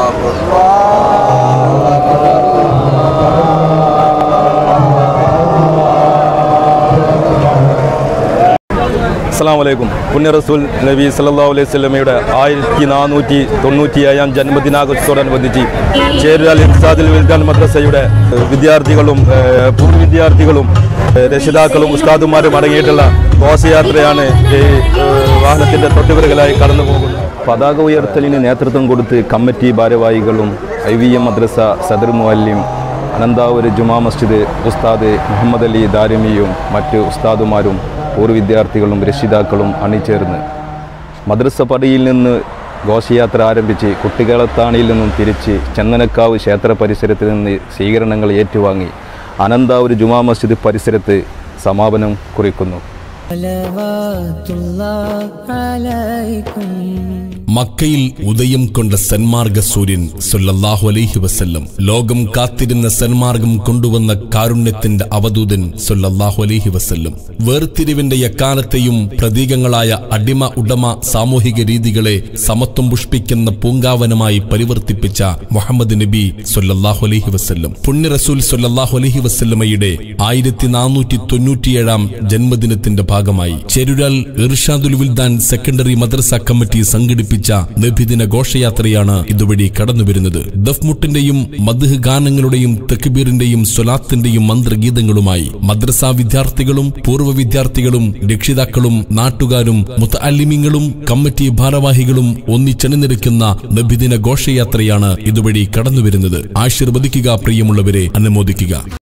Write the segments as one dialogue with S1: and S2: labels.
S1: അസ്സാം വലൈക്കും പുണ്യ റസൂൽ നബി സല്ലാ അലൈഹി സ്വലമയുടെ ആയിരത്തി നാനൂറ്റി തൊണ്ണൂറ്റി ഏഴാം ജന്മദിനാഘോഷത്തോടനുബന്ധിച്ച് ചേരുലാൽ ഇൻസാദുൽ വിൽദാൻ മദ്രസയുടെ വിദ്യാർത്ഥികളും ഏഹ്, പൂർവ്വ വിദ്യാർത്ഥികളും ഏഹ്, രക്ഷിതാക്കളും ഉസ്താദുമാരും അടങ്ങിയിട്ടുള്ള ഘോഷയാത്രയാണ് ഈ ഏഹ്, വാഹനത്തിന്റെ തൊട്ടുപിറകിലായി കടന്നു പോകുന്നത് പതാക ഉയർത്തലിന് നേതൃത്വം കൊടുത്ത് കമ്മിറ്റി ഭാരവാഹികളും ഐ വി എം മദ്രസ സദർ മുഅല്ലിം അനന്താവൂർ ജുമാ മസ്ജിദ് ഉസ്താദ് മുഹമ്മദ് അലി ദാരിമിയും മറ്റ് ഉസ്താദുമാരും പൂർവ്വ വിദ്യാർത്ഥികളും രക്ഷിതാക്കളും അണിചേർന്ന് മദ്രസ പടിയിൽ നിന്ന് ഘോഷയാത്ര ആരംഭിച്ച് കുട്ടികളത്താണിയിൽ നിന്നും തിരിച്ച് ചന്ദനക്കാവ് ക്ഷേത്ര പരിസരത്ത് നിന്ന് സ്വീകരണങ്ങൾ ഏറ്റുവാങ്ങി അനന്താവൂർ ജുമാ മസ്ജിദ് പരിസരത്ത് സമാപനം കുറിക്കുന്നു
S2: صلوات الله عليكم
S3: മക്കയിൽ ഉദയം കൊണ്ട സന്മാർഗ സൂര്യൻ സൊല്ലാഹു അലൈഹി വസല്ലം ലോകം കാത്തിരുന്ന സന്മാർഗം കൊണ്ടുവന്ന കാരുണ്യത്തിന്റെ അവധൂതൻ സൊല്ലാഹു അലൈഹി വസല്ലം വേർതിരിവിന്റെ എക്കാലത്തെയും പ്രതീകങ്ങളായ അടിമ ഉടമ സാമൂഹിക രീതികളെ സമത്വം പുഷ്പിക്കുന്ന പൂങ്കാവനമായി പരിവർത്തിപ്പിച്ച മുഹമ്മദ് നബി സൊല്ലാഹു അലൈഹി വസല്ലം പുണ്യ റസൂൽ സൊല്ലാഹു അലൈഹി വസല്ലമയുടെ ആയിരത്തി നാനൂറ്റി തൊണ്ണൂറ്റിയേഴാം ജന്മദിനത്തിന്റെ ഭാഗമായി ചെരുരാൽ ഇർഷാദുൽ വിൽദാൻ സെക്കൻഡറി മദ്രസ കമ്മിറ്റി സംഘടിപ്പിച്ച നബിദിന ഘോഷയാത്രയാണ് ഇതുവഴി കടന്നുവരുന്നത് ദഫ്മുട്ടിന്റെയും മദ്ഹ് ഗാനങ്ങളുടെയും തെക്കുബീറിന്റെയും സ്വലാത്തിന്റെയും മന്ത്രഗീതങ്ങളുമായി മദ്രസ വിദ്യാർത്ഥികളും പൂർവ്വ വിദ്യാർത്ഥികളും രക്ഷിതാക്കളും നാട്ടുകാരും മുത്തഅല്ലിമീങ്ങളും കമ്മിറ്റി ഭാരവാഹികളും ഒന്നിച്ചണിനിരക്കുന്ന നബിദിന ഘോഷയാത്രയാണ് ഇതുവഴി കടന്നുവരുന്നത് ആശീർവദിക്കുക പ്രിയമുള്ളവരെ അനുമോദിക്കുക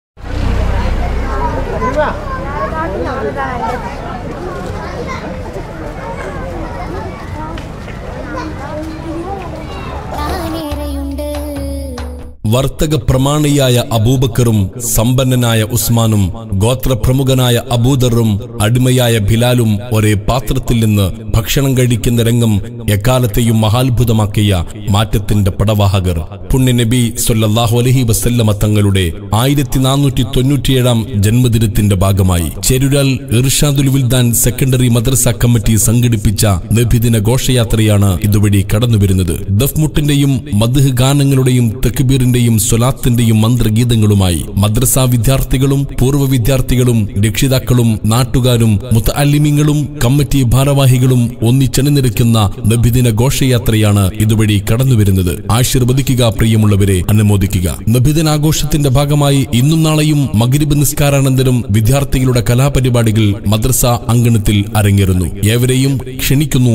S4: താനേറെയുണ്ട്
S3: വർത്തക പ്രമാണിയായ അബൂബക്കറും സമ്പന്നനായ ഉസ്മാനും ഗോത്രപ്രമുഖനായ അബൂദറും അടിമയായ ബിലാലും ഒരേ പാത്രത്തിൽ നിന്ന് ഭക്ഷണം കഴിക്കുന്ന രംഗം എക്കാലത്തെയും മഹാത്ഭുതമാക്കിയ മാറ്റത്തിന്റെ പടവാഹകർ പുണ്യ നബി സൊല്ലാഹു അലഹി വസല്ലമ തങ്ങളുടെ ആയിരത്തി നാനൂറ്റി തൊണ്ണൂറ്റിയേഴാം ജന്മദിനത്തിന്റെ ഭാഗമായി ചെരുരാൽ ഇർഷാദുൽ വിൽദാൻ സെക്കൻഡറി മദ്രസ കമ്മിറ്റി സംഘടിപ്പിച്ച നബിദിന ഘോഷയാത്രയാണ് ഇതുവഴി കടന്നുവരുന്നത് ദഫ്മുട്ടിന്റെയും മദ്ഹ് ഗാനങ്ങളുടെയും തെക്കുബീറിന്റെയും സ്വലാത്തിന്റെയും മന്ത്രഗീതങ്ങളുമായി മദ്രസ വിദ്യാർത്ഥികളും പൂർവ്വ വിദ്യാർത്ഥികളും രക്ഷിതാക്കളും നാട്ടുകാരും മുത്തഅല്ലിമീങ്ങളും കമ്മിറ്റി ഭാരവാഹികളും ഒന്നിച്ചണിനിരക്കുന്ന നബിദിന ഘോഷയാത്രയാണ് ഇതുവഴി കടന്നുവരുന്നത് ആശീർവദിക്കുക പ്രിയമുള്ളവരെ അനുമോദിക്കുക നബിദിനാഘോഷത്തിന്റെ ഭാഗമായി ഇന്നും നാളെയും മഗ്രിബ് നിസ്കാരാനന്തരം വിദ്യാർത്ഥികളുടെ കലാപരിപാടികൾ മദ്രസ അങ്കണത്തിൽ അരങ്ങേറുന്നു ഏവരെയും ക്ഷണിക്കുന്നു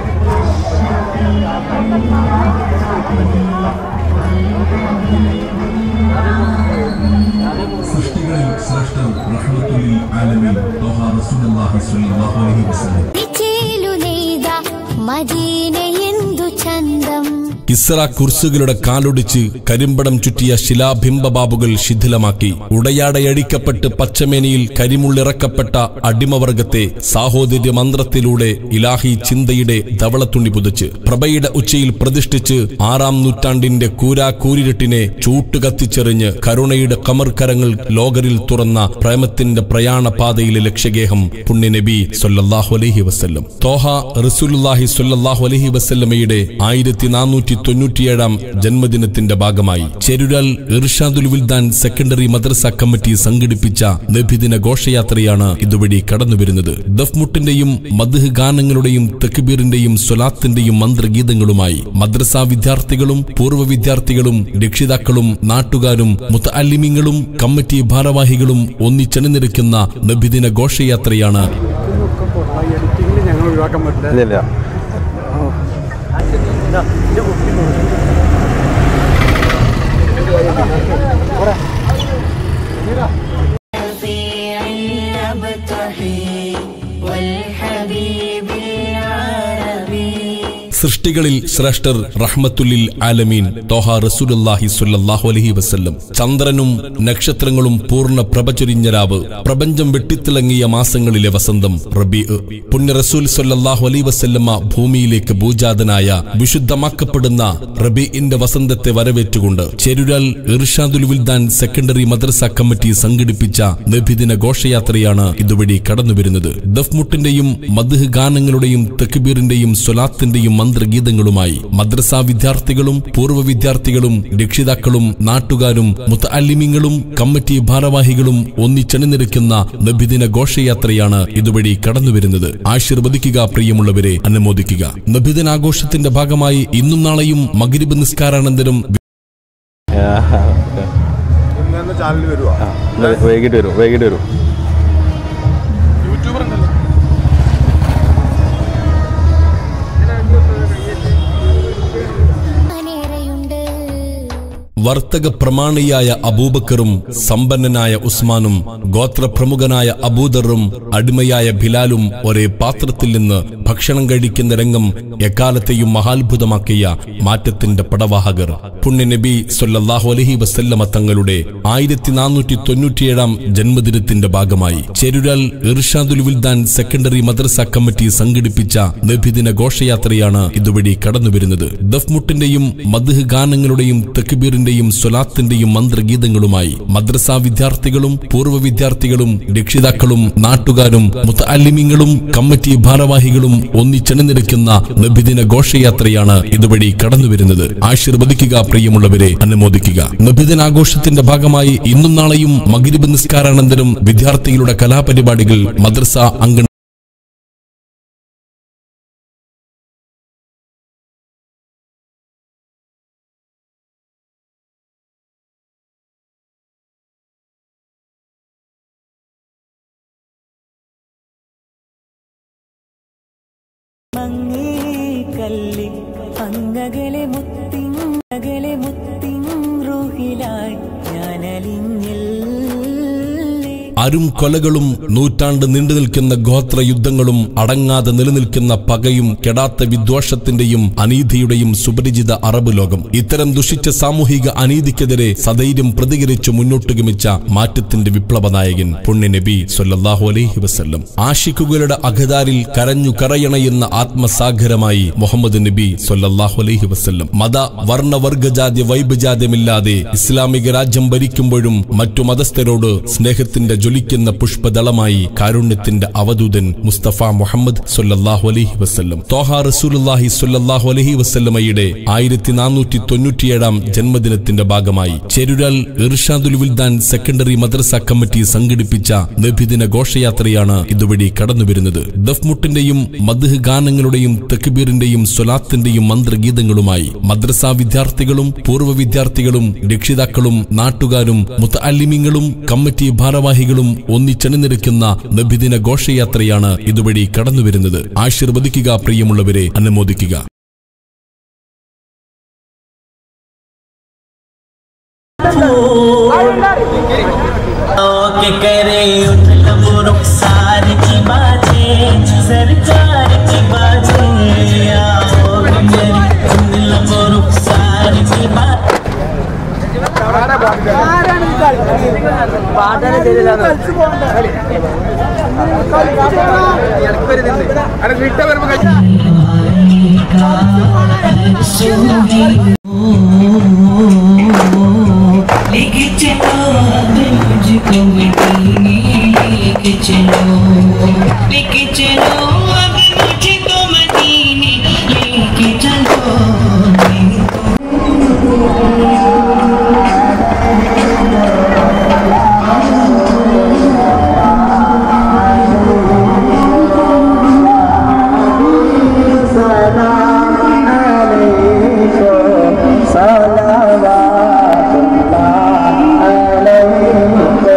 S5: സൃഷ്ടികളിൽ ശ്രേഷ്ഠൻ റഹ്മത്തുലിൽ ആലമീൻ ത്വഹ റസൂലുള്ളാഹി സ്വല്ലല്ലാഹു അലൈഹി വസല്ലം
S4: നിച്ചേലു നെയ്ത മദീനയെന്തു ചന്തം
S3: ഇസ്ര കുർസുകളുടെ കാലൊടിച്ച് കരിമ്പടം ചുറ്റിയ ശിലാബിംബബാബുകൾ ശിഥിലമാക്കി ഉടയാടയടിക്കപ്പെട്ട് പച്ചമേനിയിൽ കരിമുള്ളിറക്കപ്പെട്ട അടിമവർഗത്തെ സാഹോദര്യ മന്ത്രത്തിലൂടെ ഇലാഹി ചിന്തയുടെ ധവളത്തുണി പുതച്ച് പ്രഭയുടെ ഉച്ചയിൽ പ്രതിഷ്ഠിച്ച് ആറാം നൂറ്റാണ്ടിന്റെ കൂരാക്കൂരിരട്ടിനെ ചൂട്ടുകത്തിച്ചെറിഞ്ഞ് കരുണയുടെ കമർക്കരങ്ങൾ ലോകരിൽ തുറന്ന പ്രേമത്തിന്റെ പ്രയാണപാതയിലെ ലക്ഷ്യഗേഹം പുണ്യനബി സൊല്ലാഹു അലൈഹി വസല്ലം തോഹ റസൂലുല്ലാഹി സൊല്ലാഹു അലൈഹി വസല്ലമയുടെ ആയിരത്തി നാനൂറ്റി തൊണ്ണൂറ്റിയേഴാം ജന്മദിനത്തിന്റെ ഭാഗമായി ചെരുരാൽ ഇർഷാദുൽ വിൽദാൻ സെക്കൻഡറി മദ്രസ കമ്മിറ്റി സംഘടിപ്പിച്ച നബിദിന ഘോഷയാത്രയാണ് ഇതുവഴി കടന്നുവരുന്നത് ദഫ്മുട്ടിന്റെയും മദ്ഹ് ഗാനങ്ങളുടെയും തെക്കുബീറിന്റെയും സ്വലാത്തിന്റെയും മന്ത്രഗീതങ്ങളുമായി മദ്രസ വിദ്യാർത്ഥികളും പൂർവ്വ വിദ്യാർത്ഥികളും രക്ഷിതാക്കളും നാട്ടുകാരും മുത്തഅല്ലിമീങ്ങളും കമ്മിറ്റി ഭാരവാഹികളും ഒന്നിച്ചണിനിരക്കുന്ന നബിദിന ഘോഷയാത്രയാണ്
S6: എഡിറ്റിംഗിൽ ഞങ്ങൾ ഒഴിവാക്കാൻ പറ്റില്ല
S1: ഇല്ല
S2: والحبيب العربي
S3: സൃഷ്ടികളിൽ ശ്രേഷ്ഠർ റഹ്മത്തുല്ലിൽ ആലമീൻ തോഹ റസൂലുള്ളാഹി സ്വല്ലല്ലാഹു അലൈഹി വസല്ലം ചന്ദ്രനും നക്ഷത്രങ്ങളും പൂർണ്ണ പ്രഭചൊരിഞ്ഞ രാവ് പ്രപഞ്ചം വെട്ടിത്തിളങ്ങിയ മാസങ്ങളിലെ വസന്തം റബി പുണ്യ റസൂൽ സ്വല്ലല്ലാഹു അലൈഹി വസല്ലമ ഭൂമിയിലേക്ക് ഭൂജാതനായ വിശുദ്ധമാക്കപ്പെടുന്ന റബീഇന്റെ വസന്തത്തെ വരവേറ്റുകൊണ്ട് ചെരുരാൽ ഇർഷാദുൽ വിൽദാൻ സെക്കൻഡറി മദ്രസ കമ്മിറ്റി സംഘടിപ്പിച്ച നബിദിന ഘോഷയാത്രയാണ് ഇതുവഴി കടന്നുവരുന്നത് ദഫ്മുട്ടിന്റെയും മദ്ഹ് ഗാനങ്ങളുടെയും തെക്കുബീറിന്റെയും സ്വലാത്തിന്റെയും മന്ത്രഗീതങ്ങളുമായി മന്ത്രഗീതങ്ങളുമായി മദ്രസാ വിദ്യാർത്ഥികളും പൂർവ്വ വിദ്യാർത്ഥികളും രക്ഷിതാക്കളും നാട്ടുകാരും മുത്തഅല്ലിമീങ്ങളും കമ്മിറ്റി ഭാരവാഹികളും ഒന്നിച്ചണിനിരക്കുന്ന നബിദിന ഘോഷയാത്രയാണ് ഇതുവഴി കടന്നുവരുന്നത് ആശീർവദിക്കുക പ്രിയമുള്ളവരെ അനുമോദിക്കുക നബിദിനാഘോഷത്തിന്റെ ഭാഗമായി ഇന്നും നാളെയും മഗ്രിബ് നിസ്കാരാനന്തരം
S6: ചാനൽ വരുവാ
S1: വൈകിട്ട് വരും വൈകിട്ട് വരും
S4: അനേറെയുണ്ട്
S3: വർത്തക പ്രമാണിയായ അബൂബക്കറും സമ്പന്നനായ ഉസ്മാനും ഗോത്രപ്രമുഖനായ അബൂദറും അടിമയായ ബിലാലും ഒരേ പാത്രത്തിൽ നിന്ന് ഭക്ഷണം കഴിക്കുന്ന രംഗം എക്കാലത്തെയും മഹാത്ഭുതമാക്കിയ മാറ്റത്തിന്റെ പടവാഹകർ പുണ്യനബി സൊല്ലാഹു അലഹി വസല്ലമ തങ്ങളുടെ ആയിരത്തി നാനൂറ്റി തൊണ്ണൂറ്റിയേഴാം ജന്മദിനത്തിന്റെ ഭാഗമായി ചെരുരാൽ ഇർഷാദുൽ വിൽദാൻ സെക്കൻഡറി മദ്രസ കമ്മിറ്റി സംഘടിപ്പിച്ച നബിദിന ഘോഷയാത്രയാണ് ഇതുവഴി കടന്നുവരുന്നത് ദഫ്മുട്ടിന്റെയും മദ്ഹ് ഗാനങ്ങളുടെയും തെക്കുബീറിന്റെയും സ്വലാത്തിന്റെയും മന്ത്രഗീതങ്ങളുമായി മദ്രസാ വിദ്യാർത്ഥികളും പൂർവ്വ വിദ്യാർത്ഥികളും രക്ഷിതാക്കളും നാട്ടുകാരും മുത്തഅല്ലിമീങ്ങളും കമ്മിറ്റി ഭാരവാഹികളും ഒന്നിച്ചണിനിരക്കുന്ന നബിദിന ഘോഷയാത്രയാണ് ഇതുവഴി കടന്നുവരുന്നത് ആശീർവദിക്കുക പ്രിയമുള്ളവരെ അനുമോദിക്കുക നബിദിനാഘോഷത്തിന്റെ ഭാഗമായി ഇന്നും നാളെയും മഗ്രിബ് നിസ്കാരാനന്തരം വിദ്യാർത്ഥികളുടെ കലാപരിപാടികൾ മദ്രസ അംഗൻ
S2: മങ്ങേ കല്ലി അങ്ങകലെ മുത്തിങ്ങകലെ മുത്തിൻ റൂഹിലായി ഞാനലിഞ്ഞില്ലേ
S3: അരും കൊലകളും നൂറ്റാണ്ട് നീണ്ടു നിൽക്കുന്ന ഗോത്ര യുദ്ധങ്ങളും അടങ്ങാതെ നിലനിൽക്കുന്ന പകയും കെടാത്ത വിദ്വേഷത്തിന്റെയും അനീതിയുടെയും സുപരിചിത അറബ് ലോകം ഇത്തരം ദുഷിച്ച സാമൂഹിക അനീതിക്കെതിരെ സധൈര്യം പ്രതികരിച്ചു മുന്നോട്ട് ഗമിച്ച മാറ്റത്തിന്റെ വിപ്ലവ നായകൻ പുണ്യ നബി സൊല്ലാഹു അലൈഹി വസല്ലം ആഷിക്കുകളുടെ അഖദാരിൽ കരഞ്ഞു കറയണയുന്ന ആത്മസാഗരമായി മുഹമ്മദ് നബി സൊല്ലാഹു അലൈഹി വസല്ലം മത വർണ്ണ വർഗജാതി വൈബജാത്യമില്ലാതെ ഇസ്ലാമിക രാജ്യം ഭരിക്കുമ്പോഴും മറ്റു മതസ്ഥരോട് സ്നേഹത്തിന്റെ ജ്വലിക്കുന്ന പുഷ്പദളമായി കാരുണ്യത്തിന്റെ അവധൂതൻ മുസ്തഫ മുഹമ്മദ് സൊല്ലാഹു അലൈഹി വസല്ലം തോഹ റസൂലുല്ലാഹി സൊല്ലാഹു അലൈഹി വസല്ലമയുടെ ആയിരത്തി നാനൂറ്റി തൊണ്ണൂറ്റിയേഴാം ജന്മദിനത്തിന്റെ ഭാഗമായി ചെരുരാൽ ഇർഷാദുൽ വിൽദാൻ സെക്കൻഡറി മദ്രസ കമ്മിറ്റി സംഘടിപ്പിച്ച നബിദിന ഘോഷയാത്രയാണ് ഇതുവഴി കടന്നുവരുന്നത് ദഫ്മുട്ടിന്റെയും മദ്ഹ് ഗാനങ്ങളുടെയും തെക്കുബീറിന്റെയും സ്വലാത്തിന്റെയും മന്ത്രഗീതങ്ങളുമായി മദ്രസാ വിദ്യാർത്ഥികളും പൂർവ്വ വിദ്യാർത്ഥികളും രക്ഷിതാക്കളും നാട്ടുകാരും മുത്തഅല്ലിമീങ്ങളും കമ്മിറ്റി ഭാരവാഹികളും ഒന്നിച്ചണിനിരക്കുന്ന നബിദിന ഘോഷയാത്രയാണ് ഇതുവഴി കടന്നുവരുന്നത് ആശീർവദിക്കുക പ്രിയമുള്ളവരെ അനുമോദിക്കുക
S7: के करे उठ लबो रुखसार की बातें सरकार की बातें आओ के करे उठ लबो रुखसार की बातें लेके चलो अब मुझको मदीने लेके चलो लेके चलो अब मुझको मदीने लेके चलो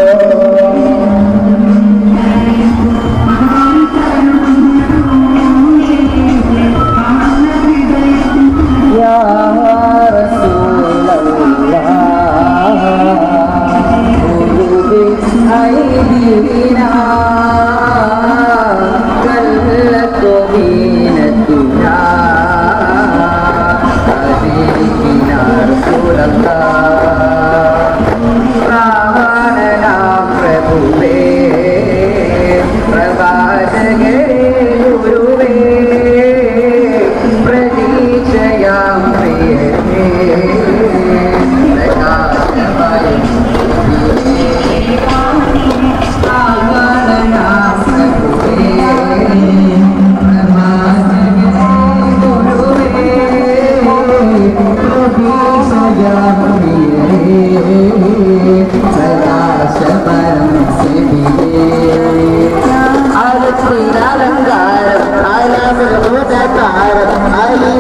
S8: सलावा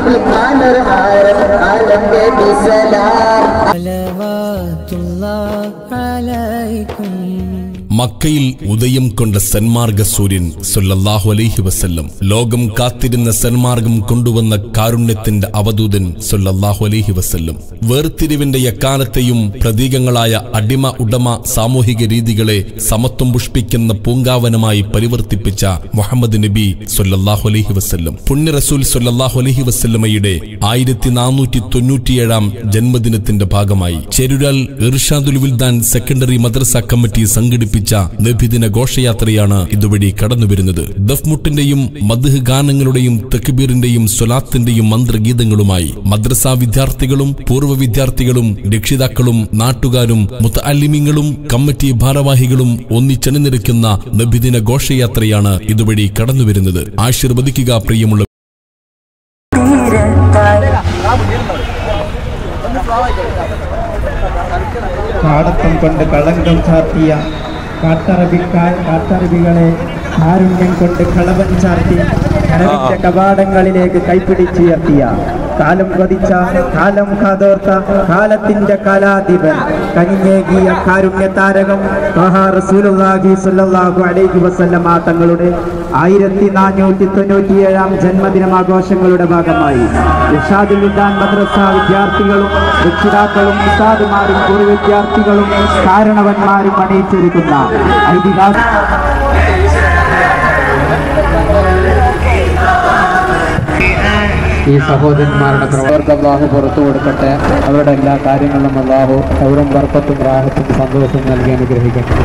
S8: ഈമാനൊരു ഹാരം ആലം നബി സലാം
S2: صلوات الله عليكم
S3: മക്കയിൽ ഉദയം കൊണ്ട സന്മാർഗ സൂര്യൻ സൊല്ലാഹു അലൈഹി വസല്ലം ലോകം കാത്തിരുന്ന സന്മാർഗം കൊണ്ടുവന്ന കാരുണ്യത്തിന്റെ അവധൂതൻ സൊല്ലാഹു അലൈഹി വസല്ലം വേർതിരിവിന്റെ എക്കാലത്തെയും പ്രതീകങ്ങളായ അടിമ ഉടമ സാമൂഹിക രീതികളെ സമത്വം പുഷ്പിക്കുന്ന പൂങ്കാവനമായി പരിവർത്തിപ്പിച്ച മുഹമ്മദ് നബി സൊല്ലാഹു അലൈഹി വസല്ലം പുണ്യ റസൂൽ സൊല്ലാഹു അലൈഹി വസല്ലമയുടെ ആയിരത്തി നാനൂറ്റി തൊണ്ണൂറ്റിയേഴാം ജന്മദിനത്തിന്റെ ഭാഗമായി ചെരുരാൽ ഇർഷാദുൽ വിൽദാൻ സെക്കൻഡറി മദ്രസ കമ്മിറ്റി സംഘടിപ്പിച്ച നബിദിന ഘോഷയാത്രയാണ് ഇതുവഴി കടന്നുവരുന്നത് ദഫ്മുട്ടിന്റെയും മദ്ഹ് ഗാനങ്ങളുടെയും തക്ബീറിന്റെയും സ്വലാത്തിന്റെയും മന്ത്രഗീതങ്ങളുമായി മദ്രസ വിദ്യാർത്ഥികളും പൂർവ്വ വിദ്യാർത്ഥികളും രക്ഷിതാക്കളും നാട്ടുകാരും മുത്തഅല്ലിമീങ്ങളും കമ്മിറ്റി ഭാരവാഹികളും ഒന്നിച്ചണിനിരക്കുന്ന നബിദിന ഘോഷയാത്രയാണ് ഇതുവഴി കടന്നുവരുന്നത് ആശീർവദിക്കുക പ്രിയമുള്ള
S9: കാടത്തം കൊണ്ട് കളങ്കം ചാർത്തിയ കാട്ടറബിക്കാർ കാട്ടറബികളെ കാരുണ്യം കൊണ്ട് കളവൻ ചാർത്തി കനവിന്റെ കവാടങ്ങളിലേക്ക് കൈപ്പിടിച്ചുയർത്തിയ കാലം കൊതിച്ച കാലം കാതോർത്ത കാലത്തിന്റെ കാലാധിപൻ കനിഞ്ഞേകിയ കാരുണ്യ താരകം ത്വഹാ റസൂലുള്ളാഹി സ്വല്ലല്ലാഹു അലൈഹി വസല്ലമ തങ്ങളുടെ ആയിരത്തി നാനൂറ്റി തൊണ്ണൂറ്റിയേഴാം ജന്മദിനമാഘോഷങ്ങളുടെ ഭാഗമായി ഇർഷാദുൽ വിദ്യാൻ മദ്രസ വിദ്യാർത്ഥികളും രക്ഷിതാക്കളും ഉസ്താദുമാരും പൂർവ്വ വിദ്യാർത്ഥികളും കാരണവന്മാരും അണിയിച്ചൊരുക്കുന്ന ഐതിഹാസിക ഈ സഹോദരന്മാരുടെ പ്രവർത്തനം അള്ളാഹു പുറത്തു കൊടുക്കട്ടെ അവരുടെ എല്ലാ കാര്യങ്ങളിലും അള്ളാഹു അവരും വർക്കത്തും റാഹത്തും സന്തോഷവും നൽകി അനുഗ്രഹിക്കട്ടെ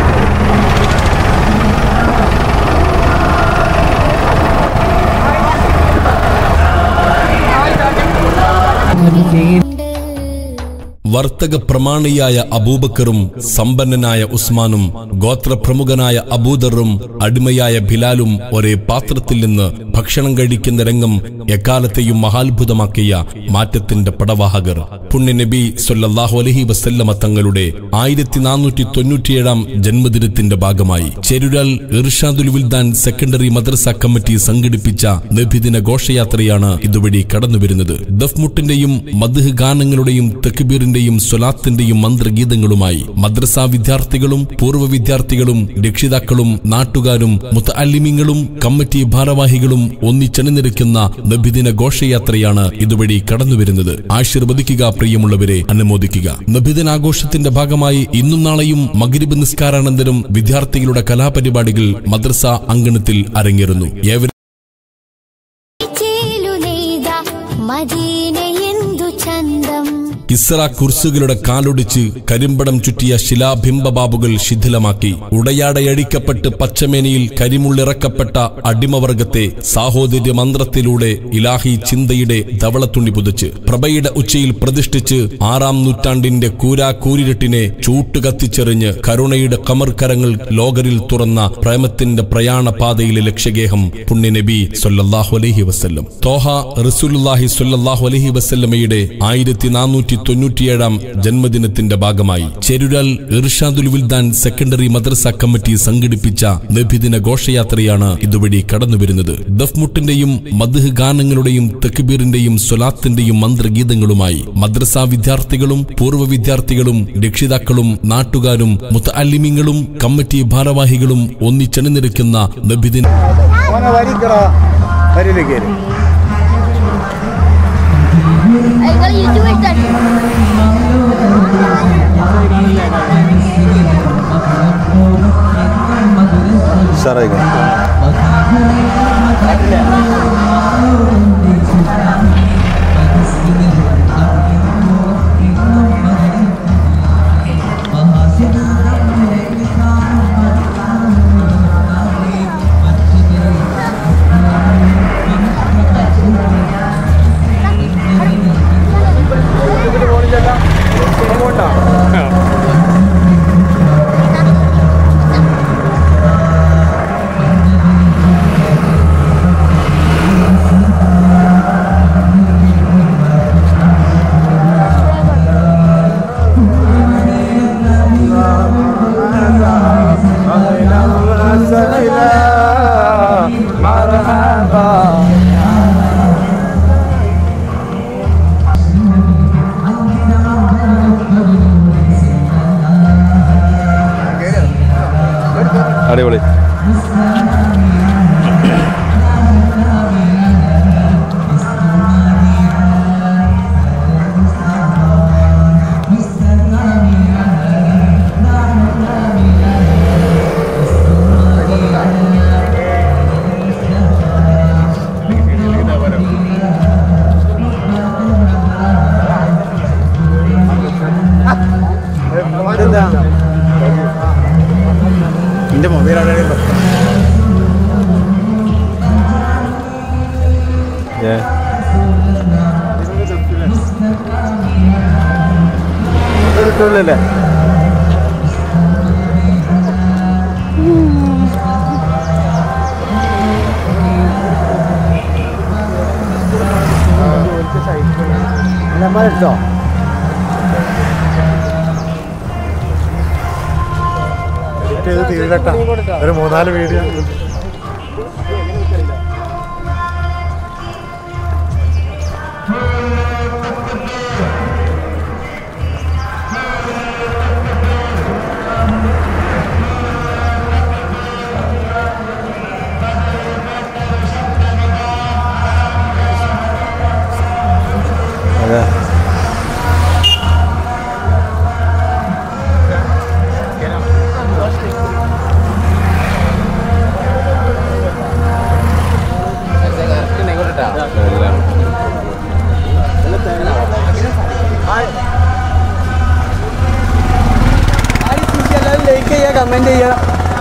S3: വർത്തക പ്രമാണിയായ അബൂബക്കറും സമ്പന്നനായ ഉസ്മാനും ഗോത്രപ്രമുഖനായ അബൂദറും അടിമയായ ബിലാലും ഒരേ പാത്രത്തിൽ നിന്ന് ഭക്ഷണം കഴിക്കുന്ന രംഗം എക്കാലത്തെയും മഹാത്ഭുതമാക്കിയ മാറ്റത്തിന്റെ പടവാഹകർ പുണ്യ നബി സൊല്ലാഹു അലഹി വസല്ലമ തങ്ങളുടെ ആയിരത്തി നാനൂറ്റി തൊണ്ണൂറ്റിയേഴാം ജന്മദിനത്തിന്റെ ഭാഗമായി ചെരുരാൽ ഇർഷാദുൽ വിൽദാൻ സെക്കൻഡറി മദ്രസ കമ്മിറ്റി സംഘടിപ്പിച്ച നബിദിന ഘോഷയാത്രയാണ് ഇതുവഴി കടന്നുവരുന്നത് ദഫ്മുട്ടിന്റെയും മദ്ഹ് ഗാനങ്ങളുടെയും തെക്കുബീറിന്റെയും സ്വലാത്തിന്റെയും മന്ത്രഗീതങ്ങളുമായി മദ്രസ വിദ്യാർത്ഥികളും പൂർവ്വ വിദ്യാർത്ഥികളും രക്ഷിതാക്കളും നാട്ടുകാരും മുത്തഅല്ലിമീങ്ങളും കമ്മിറ്റി ഭാരവാഹികളും ഒന്നിച്ചണിനിരക്കുന്ന നബിദിന ഘോഷയാത്രയാണ് ഇതുവഴി കടന്നുവരുന്നത് ആശീർവദിക്കുക പ്രിയമുള്ളവരെ അനുമോദിക്കുക നബിദിനാഘോഷത്തിന്റെ ഭാഗമായി ഇന്നും നാളെയും മഗ്രിബ് നിസ്കാരാനന്തരം വിദ്യാർത്ഥികളുടെ കലാപരിപാടികൾ മദ്രസ അങ്കണത്തിൽ അരങ്ങേറുന്നു ഏവരും
S4: ചേലു നെയ്ത മദീനയെന്തു ചന്തം
S3: ഇസ്ര കുർസുകളുടെ കാലൊടിച്ച് കരിമ്പടം ചുറ്റിയ ശിലാബിംബബാബുകൾ ശിഥിലമാക്കി ഉടയാടയടിക്കപ്പെട്ട് പച്ചമേനിയിൽ കരിമുള്ളിറക്കപ്പെട്ട അടിമവർഗത്തെ സാഹോദര്യ മന്ത്രത്തിലൂടെ ഇലാഹി ചിന്തയുടെ ധവളത്തുണി പുതച്ച് പ്രഭയുടെ ഉച്ചയിൽ പ്രതിഷ്ഠിച്ച് ആറാം നൂറ്റാണ്ടിന്റെ കൂരാ കൂരിരട്ടിനെ ചൂട്ടുകത്തിച്ചെറിഞ്ഞ് കരുണയുടെ കമർക്കരങ്ങൾ ലോകരിൽ തുറന്ന പ്രേമത്തിന്റെ പ്രയാണപാതയിലെ ലക്ഷ്യഗേഹം പുണ്യനബി സൊല്ലാഹു അലഹി വസ്ല്ലം തോഹ റസൂലുല്ലാഹി സൊല്ലാഹു അലഹി വസ്ല്ലമയുടെ ആയിരത്തി നാനൂറ്റി തൊണ്ണൂറ്റിയേഴാം ജന്മദിനത്തിന്റെ ഭാഗമായി ചെരുരാൽ ഇർഷാദുൽ വിൽദാൻ സെക്കൻഡറി മദ്രസ കമ്മിറ്റി സംഘടിപ്പിച്ച നബിദിന ഘോഷയാത്രയാണ് ഇതുവഴി കടന്നുവരുന്നത് ദഫ്മുട്ടിന്റെയും മദ്ഹ് ഗാനങ്ങളുടെയും തെക്കുബീറിന്റെയും സ്വലാത്തിന്റെയും മന്ത്രഗീതങ്ങളുമായി മദ്രസ വിദ്യാർത്ഥികളും പൂർവ്വ വിദ്യാർത്ഥികളും രക്ഷിതാക്കളും നാട്ടുകാരും മുത്തഅല്ലിമീങ്ങളും കമ്മിറ്റി ഭാരവാഹികളും ഒന്നിച്ചണിനിരക്കുന്ന നബിദിന
S6: ഓനെ വരിക്കട വരിയിലേക്ക് കയറി ഉഷാറായിക്കോ കിട്ടൂലല്ലേ എടുത്തോ തീരട്ട ഒരു മൂന്നാല് വീഡിയോ അതെ ലൈക്ക് ചെയ്യുക കമന്റ് ചെയ്യുക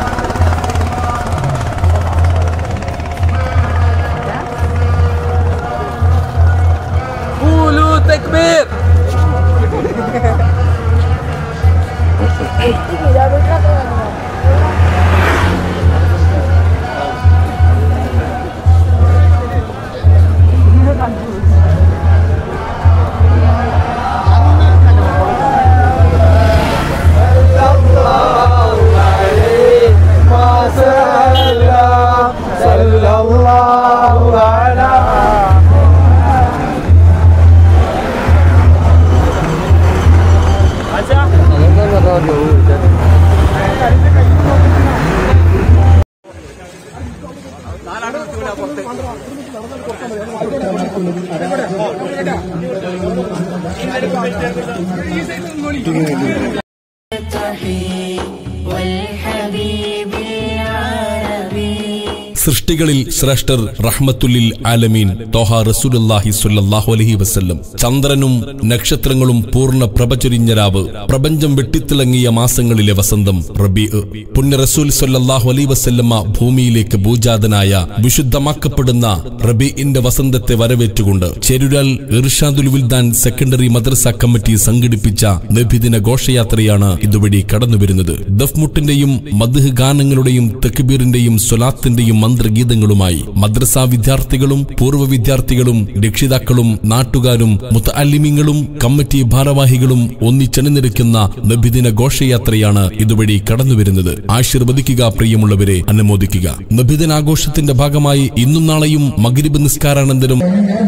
S4: والحبيب العربي
S3: സൃഷ്ടികളിൽ ശ്രേഷ്ഠർ റഹ്മത്തുല്ലിൽ ആലമീൻ തോഹ റസൂലുള്ളാഹി സ്വല്ലല്ലാഹു അലൈഹി വസല്ലം ചന്ദ്രനും നക്ഷത്രങ്ങളും പൂർണ്ണ പ്രഭചൊരിഞ്ഞ രാവ് പ്രപഞ്ചം വെട്ടിത്തിളങ്ങിയ മാസങ്ങളിലെ വസന്തം റബി പുണ്യ റസൂൽ സ്വല്ലല്ലാഹു അലൈഹി വസല്ലമ ഭൂമിയിലേക്ക് ഭൂജാതനായ വിശുദ്ധമാക്കപ്പെടുന്ന റബീഇന്റെ വസന്തത്തെ വരവേറ്റുകൊണ്ട് ചെരുരാൽ ഇർഷാദുൽ വിൽദാൻ സെക്കൻഡറി മദ്രസ കമ്മിറ്റി സംഘടിപ്പിച്ച നബിദിന ഘോഷയാത്രയാണ് ഇതുവഴി കടന്നുവരുന്നത് ദഫ്മുട്ടിന്റെയും മദ്ഹ് ഗാനങ്ങളുടെയും തെക്കുബീറിന്റെയും സ്വലാത്തിന്റെയും മന്ത്രഗീതങ്ങളുമായി മദ്രസ വിദ്യാർത്ഥികളും പൂർവ്വ വിദ്യാർത്ഥികളും രക്ഷിതാക്കളും നാട്ടുകാരും മുത്തഅല്ലിമീങ്ങളും കമ്മിറ്റി ഭാരവാഹികളും ഒന്നിച്ചണിനിരക്കുന്ന നബിദിന ഘോഷയാത്രയാണ് ഇതുവഴി കടന്നുവരുന്നത് ആശീർവദിക്കുക പ്രിയമുള്ളവരെ അനുമോദിക്കുക നബിദിനാഘോഷത്തിന്റെ ഭാഗമായി ഇന്നും നാളെയും മഗ്രിബ് നിസ്കാരാനന്തരം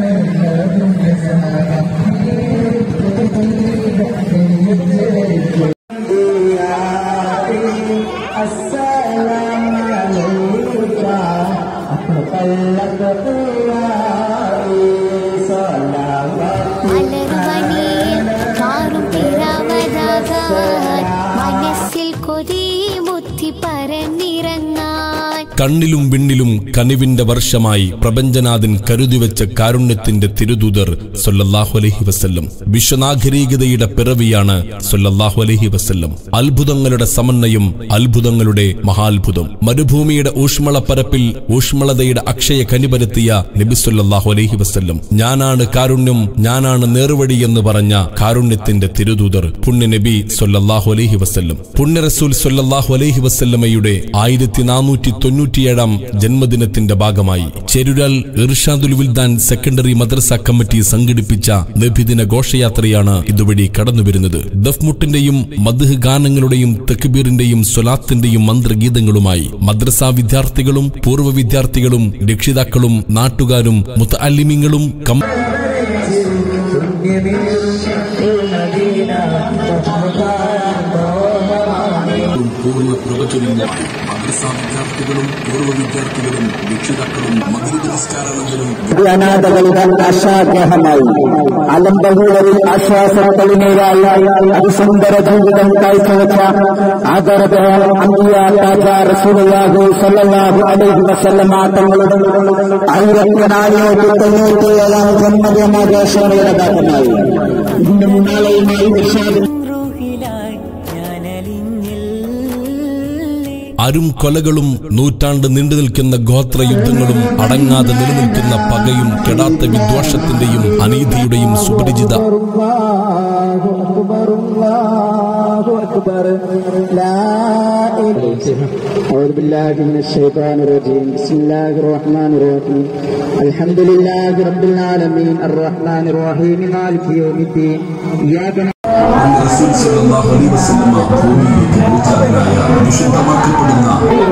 S4: മലർവനിയിൽ മാറും പിറവതാകാൻ മനസ്സിൽ കൊതി മുത്തി പരന്നിറങ്ങാൻ
S3: കണ്ണിലും വിണ്ണിലും കനിവിന്റെ വർഷമായി പ്രപഞ്ചനാഥൻ കരുതിവെച്ച കാരുണ്യത്തിന്റെ തിരുദൂതർ സൊല്ലല്ലാഹു അലൈഹി വസല്ലം വിശ്വനാഗരികതയുടെ പിറവിയാണ് സൊല്ലല്ലാഹു അലൈഹി വസല്ലം അത്ഭുതങ്ങളുടെ സമന്വയം അത്ഭുതങ്ങളുടെ മഹാത്ഭുതം മരുഭൂമിയുടെ ഊഷ്മളപ്പരപ്പിൽ ഊഷ്മളതയുടെ അക്ഷയ കനിപരത്തിയ നബി സൊല്ലല്ലാഹു അലൈഹി വസല്ലം ഞാനാണ് കാരുണ്യം ഞാനാണ് നേർവഴി എന്ന് പറഞ്ഞ കാരുണ്യത്തിന്റെ തിരുദൂതർ പുണ്യ നബി സൊല്ലല്ലാഹു അലൈഹി വസല്ലം പുണ്യ റസൂൽ സൊല്ലല്ലാഹു അലൈഹി വസല്ലമയുടെ ആയിരത്തി നാനൂറ്റി തൊണ്ണൂറ്റിയേഴാം ജന്മദിനത്തിന്റെ ഭാഗമായി ചെരുരാൽ ഇർഷാദുൽ വിൽദാൻ സെക്കൻഡറി മദ്രസ കമ്മിറ്റി സംഘടിപ്പിച്ച നബിദിന ഘോഷയാത്രയാണ് ഇതുവഴി കടന്നുവരുന്നത് ദഫ്മുട്ടിന്റെയും മദ്ഹ് ഗാനങ്ങളുടെയും തെക്കുബീറിന്റെയും സ്വലാത്തിന്റെയും മന്ത്രഗീതങ്ങളുമായി മദ്രസ വിദ്യാർത്ഥികളും പൂർവ്വ വിദ്യാർത്ഥികളും രക്ഷിതാക്കളും നാട്ടുകാരും മുത്തഅല്ലിമീങ്ങളും കം പൂർണ്ണ പ്രവചനങ്ങൾ മദ്രസ വിദ്യാർത്ഥികളും പൂർവ്വ വിദ്യാർത്ഥികളും രക്ഷിതാക്കളും മദ്രസ നിസ്കാരാനന്തരം
S8: അനാഥകളുടെ ആശാഗ്രഹമായി അലംബഹൂരവിൽ ആശ്വാസത്തെളിനീരായി അതിസുന്ദര ജീവിതം കാഴ്ചവെച്ച ആദരവ് റസൂലുള്ളാഹി സ്വല്ലല്ലാഹു അലൈഹി വസല്ലമ തങ്ങളുടെ ആയിരത്തി നാനൂറ്റി തൊണ്ണൂറ്റിയേഴാം ജന്മദിനാഘോഷങ്ങളുടെ ഭാഗമായി ഇന്നും നാളെയുമായി വിഷാദം
S2: റൂഹിലായി ഞാനലിഞ്ഞില്ലേ
S3: അരും കൊലകളും നൂറ്റാണ്ട് നീണ്ടു നിൽക്കുന്ന ഗോത്ര യുദ്ധങ്ങളും അടങ്ങാതെ നിലനിൽക്കുന്ന പകയും കെടാത്ത വിദ്വേഷത്തിന്റെയും അനീതിയുടെയും സുപരിചിത
S8: أعوذ بالله من الشيطان الرجيم بسم الله الرحمن الرحيم الحمد لله رب العالمين الرحمن الرحيم مالك يوم الدين إياك
S5: റസൂൽ സല്ലല്ലാഹു അലൈഹി വസല്ലമ ഭൂമിയിലേക്ക് വിളിച്ചവരായ വിശുദ്ധമാക്കപ്പെടുന്ന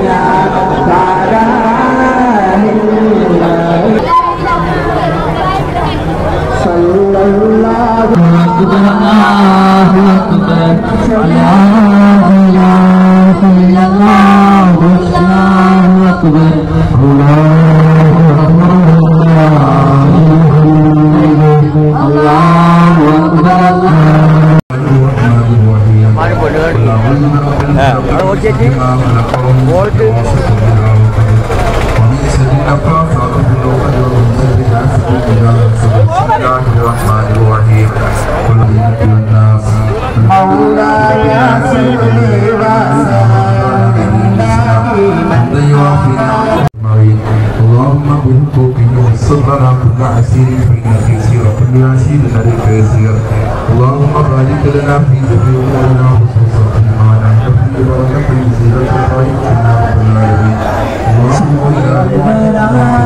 S5: اللهم بحقوقه وصبرنا كل عسير فإن تيسير كل عسير لديك يسير اللهم بارك لنا في جميع أمورنا خصوصا فيما نحن فيه ونحن زينة الخير فينا رب العالمين اللهم لا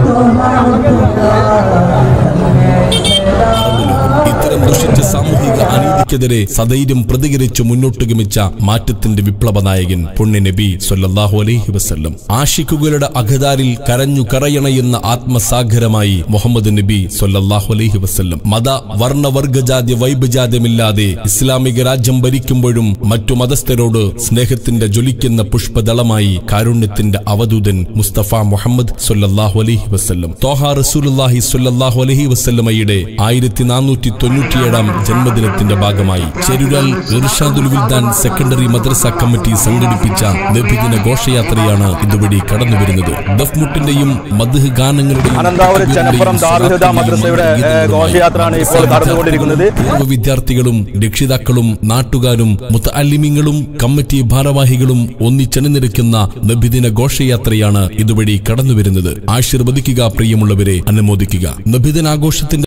S3: ഇത്തരം ദുഷിച്ച സാമൂഹിക അനീതിക്കെതിരെ സധൈര്യം പ്രതികരിച്ച് മുന്നോട്ട് ഗമിച്ച മാറ്റത്തിന്റെ വിപ്ലവ നായകൻ പുണ്യ നബി സല്ലല്ലാഹു അലൈഹി വസല്ലം ആഷിക്കുകളുടെ അഖദാരിൽ കരഞ്ഞു കറയണയെന്ന ആത്മസാഗരമായി മുഹമ്മദ് നബി സല്ലല്ലാഹു അലൈഹി വസല്ലം മത വർണ്ണ വർഗജാതി വൈബജാത്യമില്ലാതെ ഇസ്ലാമിക രാജ്യം ഭരിക്കുമ്പോഴും മറ്റു മതസ്ഥരോട് സ്നേഹത്തിന്റെ ജ്വലിക്കുന്ന പുഷ്പദളമായി കാരുണ്യത്തിന്റെ അവധൂതൻ മുസ്തഫ മുഹമ്മദ് സല്ലല്ലാഹു അലൈഹി വസല്ലം തോഹ റസൂലുള്ളാഹി സല്ലല്ലാഹു അലൈഹി വസല്ലമയുടെ ആയിരത്തി നാനൂറ്റി തൊണ്ണൂറ്റിയേഴാം ജന്മദിനത്തിന്റെ ഭാഗമായി ചെരുരാൽ ഇർഷാദുൽ വിൽദാൻ സെക്കൻഡറി മദ്രസ കമ്മിറ്റി സംഘടിപ്പിച്ച നബിദിന ഘോഷയാത്രയാണ് ഇതുവഴി കടന്നുവരുന്നത് ദഫ്മുട്ടിന്റെയും മദ്ഹ് ഗാനങ്ങളുടെയും
S1: അനന്താപുരം ചെനപ്പുറം ദാറുൽഹുദ മദ്രസയുടെ ഏഹ്, ഘോഷയാത്രയാണ് ഇപ്പോൾ കടന്നുകൊണ്ടിരിക്കുന്നത്
S3: പൂർവ്വ വിദ്യാർത്ഥികളും രക്ഷിതാക്കളും നാട്ടുകാരും മുത്തഅല്ലിമീങ്ങളും കമ്മിറ്റി ഭാരവാഹികളും ഒന്നിച്ചണിനിരക്കുന്ന നബിദിന ഘോഷയാത്രയാണ് ഇതുവഴി കടന്നുവരുന്നത് ആശീർവദിക്കുക പ്രിയമുള്ളവരെ അനുമോദിക്കുക നബിദിനാഘോഷത്തിന്റെ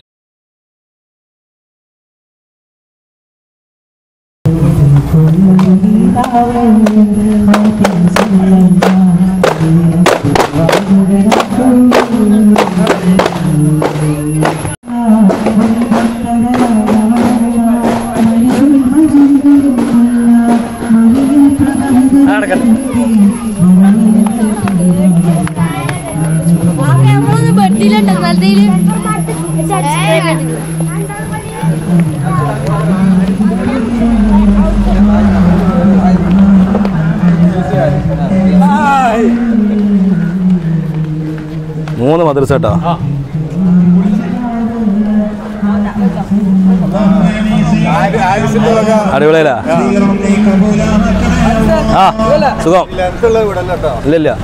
S4: മൂന്ന് ബെഡിലുണ്ട് നല്ലതില്
S1: മൂന്ന് മദ്രസ കേട്ടാ അടിപൊളിയല്ല ആ സുഖം ഇല്ല ഇല്ല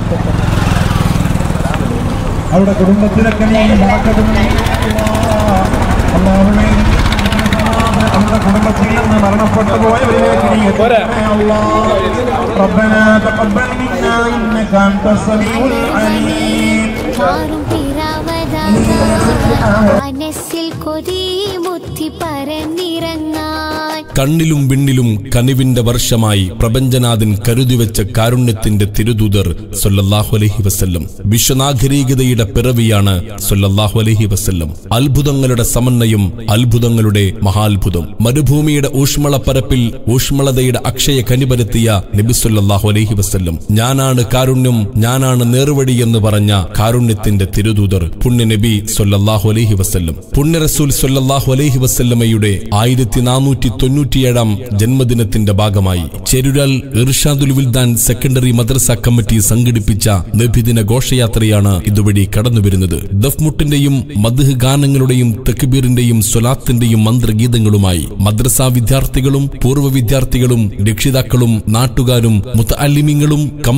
S5: അവിടെ കുടുംബത്തിലൊക്കെ നീ മറക്കരുത്. അല്ലാഹുവേ, നമ്മുടെ കുടുംബത്തിൽ നിന്ന് മരണപ്പെട്ടു പോയവരിലേക്ക് നീ എത്തിക്കണേ അല്ലാഹ്. ربنا تقبل منا انك انت السميع العليم
S4: മാറും പിറാവതാകാൻ മനസ്സിൽ കൊതി മുത്തി പരന്നിറങ്ങാൻ
S3: കണ്ണിലും വിണ്ണിലും കനിവിന്റെ വർഷമായി പ്രപഞ്ചനാഥൻ കരുതിവെച്ച കാരുണ്യത്തിന്റെ തിരുദൂതർ സൊല്ലല്ലാഹു അലൈഹി വസല്ലം വിശ്വനാഗരികതയുടെ പിറവിയാണ് സൊല്ലല്ലാഹു അലൈഹി വസല്ലം അത്ഭുതങ്ങളുടെ സമന്വയം അത്ഭുതങ്ങളുടെ മഹാത്ഭുതം മരുഭൂമിയുടെ ഊഷ്മളപ്പരപ്പിൽ ഊഷ്മളതയുടെ അക്ഷയ കനിപരത്തിയ നബി സല്ലല്ലാഹു അലൈഹി വസല്ലം ഞാനാണ് കാരുണ്യം ഞാനാണ് നേർവഴി എന്ന് പറഞ്ഞ കാരുണ്യത്തിന്റെ തിരുദൂതർ പുണ്യ നബി സല്ലല്ലാഹു അലൈഹി വസല്ലം പുണ്യ റസൂൽ സല്ലല്ലാഹു അലൈഹി വസല്ലമയുടെ ആയിരത്തി നാനൂറ്റി തൊണ്ണൂറ്റിയേഴാം ജന്മദിനത്തിന്റെ ഭാഗമായി ചെരുരാൽ ഇർഷാദുൽ വിൽദാൻ സെക്കൻഡറി മദ്രസ കമ്മിറ്റി സംഘടിപ്പിച്ച നബിദിന ഘോഷയാത്രയാണ് ഇതുവഴി കടന്നുവരുന്നത് ദഫ്മുട്ടിന്റെയും മദ്ഹ് ഗാനങ്ങളുടെയും തെക്കുബീറിന്റെയും സ്വലാത്തിന്റെയും മന്ത്രഗീതങ്ങളുമായി മദ്രസ വിദ്യാർത്ഥികളും പൂർവ്വ വിദ്യാർത്ഥികളും രക്ഷിതാക്കളും നാട്ടുകാരും മുത്തഅല്ലിമീങ്ങളും കം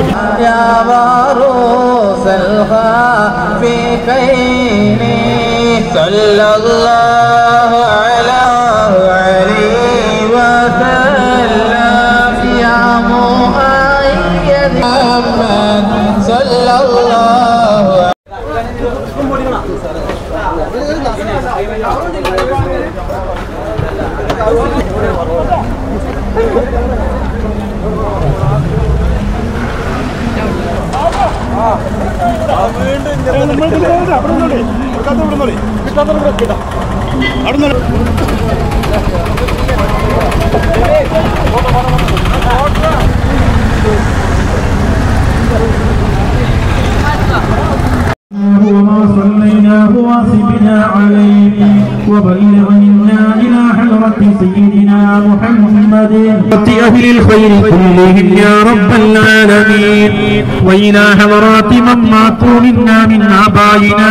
S10: يا باروس الخافقين صلى الله على عليه وسلم يا مؤيد محمد صلى الله
S11: وما صليناه واصبنا عليه وبلغ منا إلى حضرة سيدنا محمد أهل الخير كلهم يا رب العالمين وإلى حضرات من ماتوا منا من آبائنا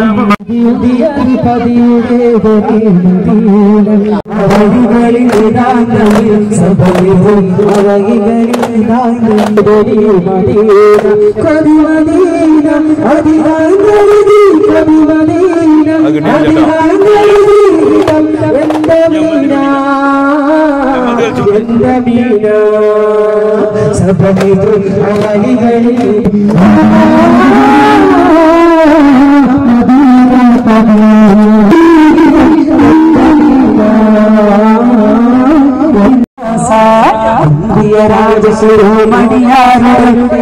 S11: രാജശിരോമണിയാരുടെ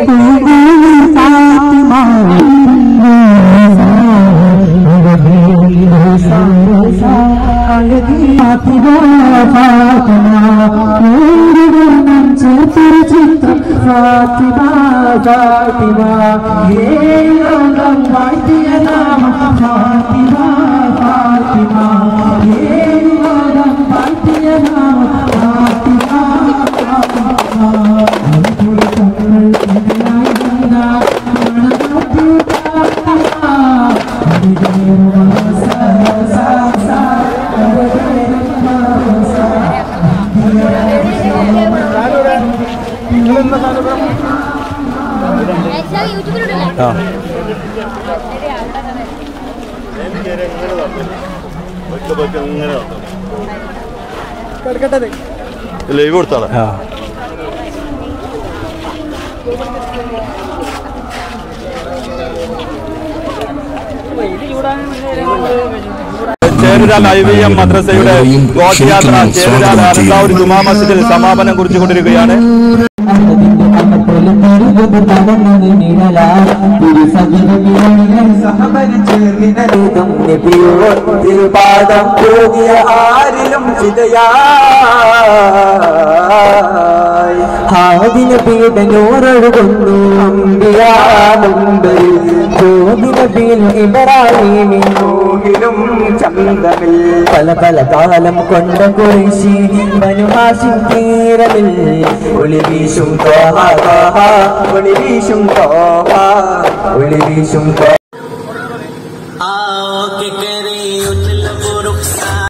S11: ചിത്രം ഫാത്തിമ ഫാത്തിമ ഏ ലോകം വാഴ്ത്തിയ നാമം ഫാത്തിമ ഫാത്തിമ ഏ ലോകം വാഴ്ത്തിയ നാമം ഫാത്തിമ
S4: യൂട്യൂബിലുണ്ടല്ലേ
S1: ആ ലൈവ് കൊടുത്താളെ ചേരുരാൽ ഐ വി എം മദ്രസയുടെ ഘോഷയാത്ര ചേരുരാൽ അനന്താവൂർ ജുമാ മസ്ജിദിൽ സമാപനം കുറിച്ചുകൊണ്ടിരിക്കുകയാണ്
S10: തിരുപാദം പോകിയ ആരിലും ചിതയായി ഹാദിന പീഡനൂറൊഴുകുന്നു അമ്പിയാമുമ്പിൽ ജ്യോതിന പീൽ ഇബ്രാഹിമിനും ചന്തമിൽ പല പല കാലം കൊണ്ട കുറിശി മനുഹാശിൻ തീരമിൽ ഒളി വീശും തോഹ തോഹ ഒളി വീശും തോഹ ഒളി വീശും തോഹ
S7: आओ के करे उछल वो रुखसार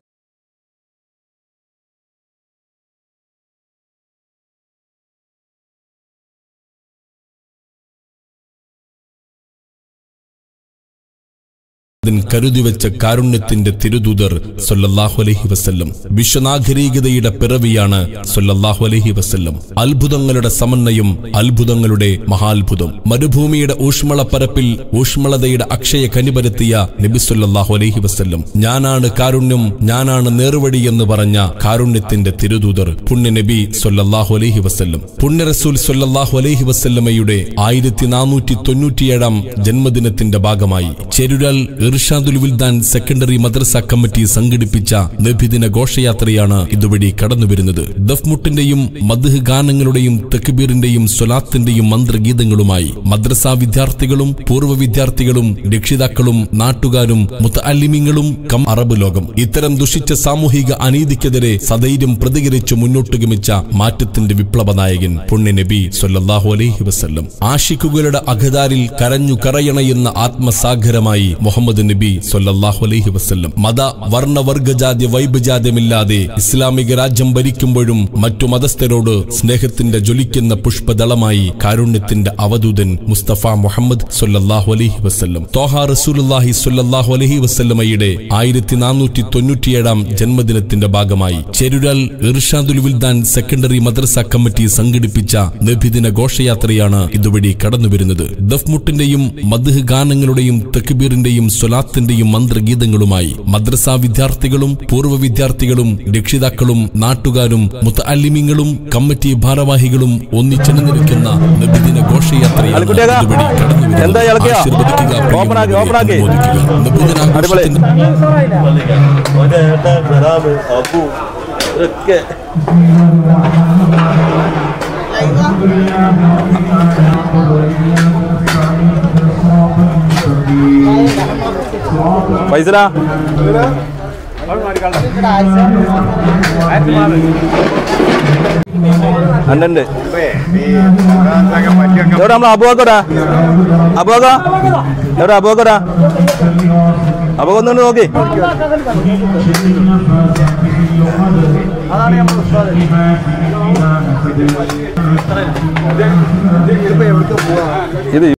S3: അതിൻ കരുതിവെച്ച കാരുണ്യത്തിന്റെ തിരുദൂതർ സൊല്ലല്ലാഹു അലൈഹി വസല്ലം വിശ്വനാഗരികതയുടെ പിറവിയാണ് സൊല്ലല്ലാഹു അലൈഹി വസല്ലം അത്ഭുതങ്ങളുടെ സമന്വയം അത്ഭുതങ്ങളുടെ മഹാത്ഭുതം മരുഭൂമിയുടെ ഊഷ്മളപ്പരപ്പിൽ ഊഷ്മളതയുടെ അക്ഷയ കനിപരത്തിയ നബി സൊല്ലല്ലാഹു അലൈഹി വസല്ലം ഞാനാണ് കാരുണ്യം ഞാനാണ് നേർവഴി എന്ന് പറഞ്ഞ കാരുണ്യത്തിന്റെ തിരുദൂതർ പുണ്യ നബി സൊല്ലല്ലാഹു അലൈഹി വസല്ലം പുണ്യ റസൂൽ സൊല്ലല്ലാഹു അലൈഹി വസല്ലമയുടെ ആയിരത്തി നാനൂറ്റി തൊണ്ണൂറ്റിയേഴാം ജന്മദിനത്തിന്റെ ഭാഗമായി ചെരുരാൽ ഇർഷാദുൽ വിൽദാൻ സെക്കൻഡറി മദ്രസ കമ്മിറ്റി സംഘടിപ്പിച്ച നബിദിന ഘോഷയാത്രയാണ് ഇതുവഴി കടന്നുവരുന്നത് ദഫ്മുട്ടിന്റെയും മദ്ഹ് ഗാനങ്ങളുടെയും തെക്കുബീറിന്റെയും സ്വലാത്തിന്റെയും മന്ത്രഗീതങ്ങളുമായി മദ്രസ വിദ്യാർത്ഥികളും പൂർവ്വ വിദ്യാർത്ഥികളും രക്ഷിതാക്കളും നാട്ടുകാരും മുത്തഅല്ലിമീങ്ങളും കം അറബ് ലോകം ഇത്തരം ദുഷിച്ച സാമൂഹിക അനീതിക്കെതിരെ സധൈര്യം പ്രതികരിച്ച് മുന്നോട്ട് ഗമിച്ച മാറ്റത്തിന്റെ വിപ്ലവ നായകൻ പുണ്യ നബി സൊല്ലാഹു അലൈഹി വസല്ലം ആഷിക്കുകളുടെ അഖദാരിൽ കരഞ്ഞു കറയണയെന്ന ആത്മസാഗരമായി മുഹമ്മദ് മുഹമ്മദ് നബി സൊല്ലാഹു അലൈഹി വസല്ലം മത വർണ്ണ വർഗജാതി വൈഭജാത്യമില്ലാതെ ഇസ്ലാമിക രാജ്യം ഭരിക്കുമ്പോഴും മറ്റു മതസ്ഥരോട് സ്നേഹത്തിന്റെ ജ്വലിക്കുന്ന പുഷ്പദളമായി കാരുണ്യത്തിന്റെ അവധൂതൻ മുസ്തഫ മുഹമ്മദ് സൊല്ലാഹു അലൈഹി വസല്ലം തോഹ റസൂലുല്ലാഹി സൊല്ലാഹു അലൈഹി വസല്ലമയുടെ ആയിരത്തി നാനൂറ്റി തൊണ്ണൂറ്റിയേഴാം ജന്മദിനത്തിന്റെ ഭാഗമായി ചെരുരാൽ ഇർഷാദുൽ വിൽദാൻ സെക്കൻഡറി മദ്രസ കമ്മിറ്റി സംഘടിപ്പിച്ച നബിദിന ഘോഷയാത്രയാണ് ഇതുവഴി കടന്നുവരുന്നത് ദഫ്മുട്ടിന്റെയും മദ്ഹ് ഗാനങ്ങളുടെയും തക്ബീറിന്റെയും സ്വലാത്തിന്റെയും മന്ത്രഗീതങ്ങളുമായി മദ്രസ വിദ്യാർത്ഥികളും പൂർവ്വ വിദ്യാർത്ഥികളും രക്ഷിതാക്കളും നാട്ടുകാരും മുത്തല്ലിമിങ്ങളും കമ്മിറ്റി ഭാരവാഹികളും ഒന്നിച്ചണിനിൽക്കുന്ന നബിദിന ഘോഷയാത്രയാണ്
S1: അലിക്കുട്ടിയേക്കാ,
S3: ഇതുവഴി കടന്നുവരുന്നത്
S1: എന്താ ഇളക്കിയ?
S3: ആശീർവദിക്കുക,
S1: ഓപ്പൺ ആക്കി, ഓപ്പൺ ആക്കി.
S3: അനുമോദിക്കുക. നബിദിനാഘോഷത്തിന്റെ
S1: ഫൈസല അന്നുണ്ട് എവിടെ നമ്മളെ അബുവാക്കോടാ അബുവാക്ക എവിടെ അബുവാക്കോടാ അബുവാക്ക ഒന്നുകൊണ്ട് നോക്കി ഇത്